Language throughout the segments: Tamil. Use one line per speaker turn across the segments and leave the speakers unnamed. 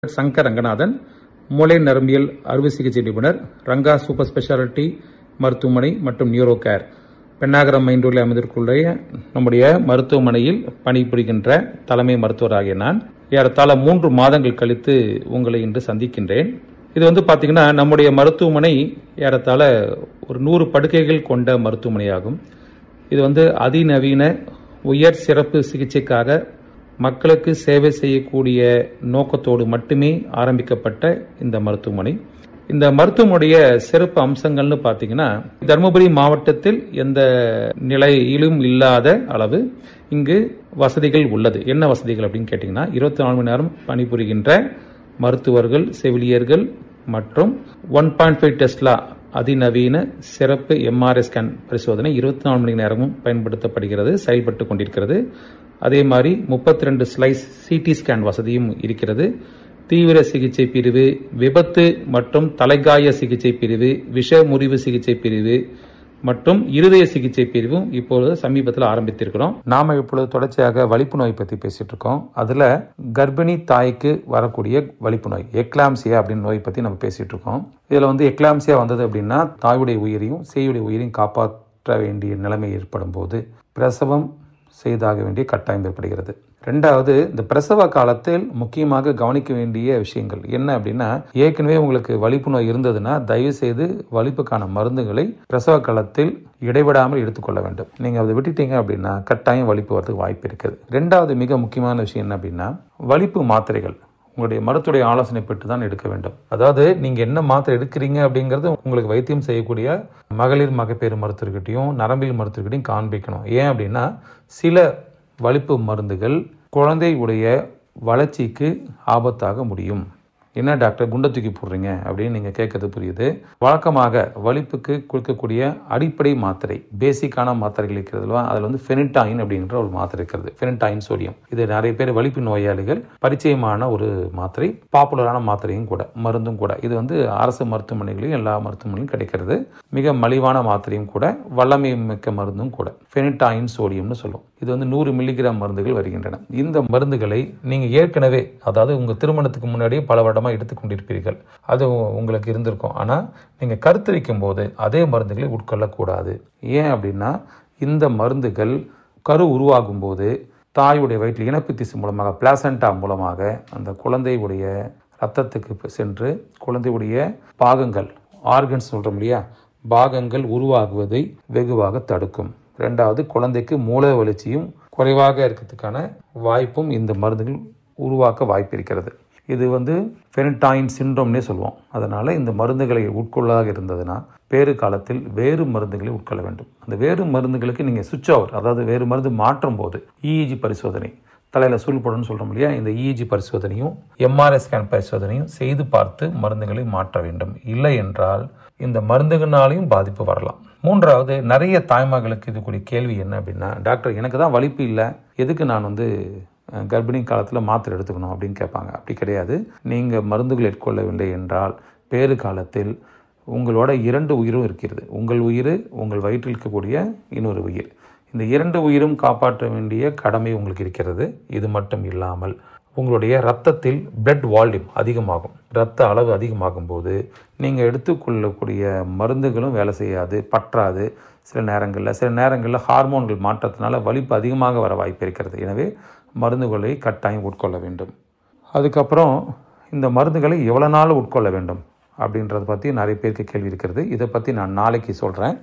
சங்கர் ரங்கநாதன் மூளை நரம்பியல் அறுவை சிகிச்சை நிபுணர் ரங்கா சூப்பர் ஸ்பெஷாலிட்டி மருத்துவமனை மற்றும் நியூரோ கேர் பெண்ணாகரம் மைண்டூரில் அமைந்திருக்குள்ள நம்முடைய மருத்துவமனையில் பணிபுரிகின்ற தலைமை மருத்துவராகிய நான் ஏறத்தாழ மூன்று மாதங்கள் கழித்து உங்களை இன்று சந்திக்கின்றேன் இது வந்து பார்த்தீங்கன்னா நம்முடைய மருத்துவமனை ஏறத்தாழ ஒரு நூறு படுக்கைகள் கொண்ட மருத்துவமனையாகும் இது வந்து அதிநவீன உயர் சிறப்பு சிகிச்சைக்காக மக்களுக்கு சேவை செய்யக்கூடிய நோக்கத்தோடு மட்டுமே ஆரம்பிக்கப்பட்ட இந்த மருத்துவமனை இந்த மருத்துவமனைய சிறப்பு அம்சங்கள்னு பார்த்தீங்கன்னா தருமபுரி மாவட்டத்தில் எந்த நிலையிலும் இல்லாத அளவு இங்கு வசதிகள் உள்ளது என்ன வசதிகள் அப்படின்னு கேட்டிங்கன்னா இருபத்தி நாலு மணி நேரம் பணிபுரிகின்ற மருத்துவர்கள் செவிலியர்கள் மற்றும் ஒன் பாயிண்ட் ஃபைவ் டெஸ்லா அதிநவீன சிறப்பு எம்ஆர்ஐ ஸ்கேன் பரிசோதனை இருபத்தி நாலு மணி நேரமும் பயன்படுத்தப்படுகிறது செயல்பட்டு கொண்டிருக்கிறது அதே மாதிரி முப்பத்தி ரெண்டு ஸ்லைஸ் சிடி ஸ்கேன் வசதியும் இருக்கிறது தீவிர சிகிச்சை பிரிவு விபத்து மற்றும் தலைகாய சிகிச்சை பிரிவு விஷ முறிவு சிகிச்சை பிரிவு மற்றும் இருதய சிகிச்சை பிரிவும் இப்பொழுது சமீபத்தில் ஆரம்பித்திருக்கிறோம் நாம இப்பொழுது தொடர்ச்சியாக வலிப்பு நோய் பத்தி பேசிட்டு இருக்கோம் அதுல கர்ப்பிணி தாய்க்கு வரக்கூடிய வலிப்பு நோய் எக்லாம்சியா அப்படின்னு நோய் பத்தி நம்ம பேசிட்டு இருக்கோம் இதுல வந்து எக்லாம்சியா வந்தது அப்படின்னா தாயுடைய உயிரையும் சேயுடைய உயிரையும் காப்பாற்ற வேண்டிய நிலைமை ஏற்படும் போது பிரசவம் செய்தாக வேண்டிய கட்டாயம் ஏற்படுகிறது ரெண்டாவது இந்த பிரசவ காலத்தில் முக்கியமாக கவனிக்க வேண்டிய விஷயங்கள் என்ன அப்படின்னா ஏற்கனவே உங்களுக்கு வலிப்பு நோய் இருந்ததுன்னா தயவு செய்து வலிப்புக்கான மருந்துகளை பிரசவ காலத்தில் இடைவிடாமல் எடுத்துக்கொள்ள வேண்டும் நீங்க அதை விட்டுட்டீங்க அப்படின்னா கட்டாயம் வலிப்பு வரதுக்கு வாய்ப்பு இருக்குது ரெண்டாவது மிக முக்கியமான விஷயம் என்ன அப்படின்னா வலிப்பு மாத்திரைகள் உங்களுடைய மருத்துவடைய ஆலோசனை பெற்று தான் எடுக்க வேண்டும் அதாவது நீங்க என்ன மாத்திரை எடுக்கிறீங்க அப்படிங்கிறது உங்களுக்கு வைத்தியம் செய்யக்கூடிய மகளிர் மகப்பேறு மருத்துவர்கிட்டையும் நரம்பியல் மருத்துவர்கிட்டையும் காண்பிக்கணும் ஏன் அப்படின்னா சில வலிப்பு மருந்துகள் குழந்தையுடைய வளர்ச்சிக்கு ஆபத்தாக முடியும் என்ன டாக்டர் குண்டை தூக்கி போடுறீங்க அப்படின்னு நீங்கள் கேட்கறது புரியுது வழக்கமாக வலிப்புக்கு கொடுக்கக்கூடிய அடிப்படை மாத்திரை பேசிக்கான மாத்திரைகள் இருக்கிறதுல அதில் வந்து ஃபெனிட்டாயின் அப்படின்ற ஒரு மாத்திரை இருக்கிறது ஃபெனிட்டாயின் சோடியம் இது நிறைய பேர் வலிப்பு நோயாளிகள் பரிச்சயமான ஒரு மாத்திரை பாப்புலரான மாத்திரையும் கூட மருந்தும் கூட இது வந்து அரசு மருத்துவமனைகளையும் எல்லா மருத்துவமனையும் கிடைக்கிறது மிக மலிவான மாத்திரையும் கூட வல்லமை மிக்க மருந்தும் கூட ஃபெனிட்டாயின் சோடியம்னு சொல்லும் இது வந்து நூறு மில்லிகிராம் மருந்துகள் வருகின்றன இந்த மருந்துகளை நீங்க ஏற்கனவே அதாவது உங்க திருமணத்துக்கு முன்னாடியே பல வருடமா எடுத்துக்கொண்டிருப்பீர்கள் அது உங்களுக்கு இருந்திருக்கும் ஆனா நீங்க கருத்தரிக்கும் போது அதே மருந்துகளை உட்கொள்ளக்கூடாது ஏன் அப்படின்னா இந்த மருந்துகள் கரு உருவாகும் போது தாயுடைய வயிற்றில் இனப்பு திசு மூலமாக பிளாசண்டா மூலமாக அந்த குழந்தையுடைய ரத்தத்துக்கு சென்று குழந்தையுடைய பாகங்கள் ஆர்கன்ஸ் சொல்றோம் இல்லையா பாகங்கள் உருவாகுவதை வெகுவாக தடுக்கும் ரெண்டாவது குழந்தைக்கு மூளை வளர்ச்சியும் குறைவாக இருக்கிறதுக்கான வாய்ப்பும் இந்த மருந்துகள் உருவாக்க வாய்ப்பு இருக்கிறது இது வந்து ஃபெனிடைன் சிண்ட்ரோம்னே சொல்லுவோம் அதனால் இந்த மருந்துகளை உட்கொள்ளாக இருந்ததுன்னா பேறு காலத்தில் வேறு மருந்துகளை உட்கொள்ள வேண்டும் அந்த வேறு மருந்துகளுக்கு நீங்கள் சுவிட்ச் ஓவர் அதாவது வேறு மருந்து மாற்றும் போது இஇஜி பரிசோதனை தலையில் சூழ் போடணும்னு சொல்கிறோம் இல்லையா இந்த இஇஜி பரிசோதனையும் எம்ஆர்ஐ ஸ்கேன் பரிசோதனையும் செய்து பார்த்து மருந்துகளை மாற்ற வேண்டும் இல்லை என்றால் இந்த மருந்துகளாலையும் பாதிப்பு வரலாம் மூன்றாவது நிறைய தாய்மார்களுக்கு இதுக்குரிய கேள்வி என்ன அப்படின்னா டாக்டர் எனக்கு தான் வலிப்பு இல்லை எதுக்கு நான் வந்து கர்ப்பிணி காலத்தில் மாத்திரை எடுத்துக்கணும் அப்படின்னு கேட்பாங்க அப்படி கிடையாது நீங்கள் மருந்துகள் எடுத்துக்கொள்ளவில்லை என்றால் பேறு காலத்தில் உங்களோட இரண்டு உயிரும் இருக்கிறது உங்கள் உயிர் உங்கள் வயிற்றில் இருக்கக்கூடிய இன்னொரு உயிர் இந்த இரண்டு உயிரும் காப்பாற்ற வேண்டிய கடமை உங்களுக்கு இருக்கிறது இது மட்டும் இல்லாமல் உங்களுடைய ரத்தத்தில் பிளட் வால்யூம் அதிகமாகும் ரத்த அளவு அதிகமாகும் போது நீங்கள் எடுத்துக்கொள்ளக்கூடிய மருந்துகளும் வேலை செய்யாது பற்றாது சில நேரங்களில் சில நேரங்களில் ஹார்மோன்கள் மாற்றத்தினால வலிப்பு அதிகமாக வர வாய்ப்பு இருக்கிறது எனவே மருந்துகளை கட்டாயம் உட்கொள்ள வேண்டும் அதுக்கப்புறம் இந்த மருந்துகளை எவ்வளோ நாள் உட்கொள்ள வேண்டும் அப்படின்றத பற்றி நிறைய பேருக்கு கேள்வி இருக்கிறது இதை பற்றி நான் நாளைக்கு சொல்கிறேன்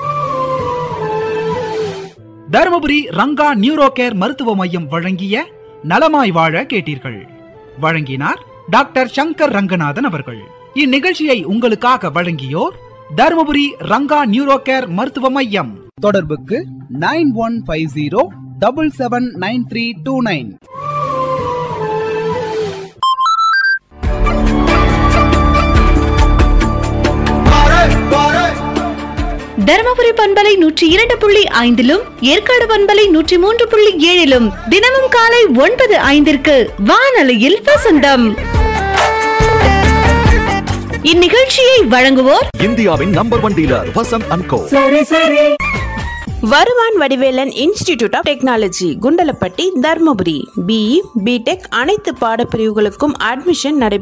தருமபுரி ரங்கா நியூரோ கேர் மருத்துவ மையம் வழங்கிய நலமாய் வாழ கேட்டீர்கள் வழங்கினார் டாக்டர் சங்கர் ரங்கநாதன் அவர்கள் இந்நிகழ்ச்சியை உங்களுக்காக வழங்கியோர் தருமபுரி ரங்கா நியூரோ கேர் மருத்துவ மையம் தொடர்புக்கு nine one five zero double seven nine three two nine
Dharmapuri பண்பலை நூற்றி இரண்டு புள்ளி ஐந்திலும் ஏற்காடு பண்பலை நூற்றி மூன்று புள்ளி ஏழிலும் தினமும் காலை ஒன்பது ஐந்திற்கு வானொலியில் வசந்தம் இந்நிகழ்ச்சியை வழங்குவோர்
இந்தியாவின் number one dealer Vasanth and co Varuvan Vadivelan institute of technology Kundalapatti Dharmapuri BE BTech அனைத்து பாடப்பிரிவுகளுக்கும் அட்மிஷன் நடைபெறும்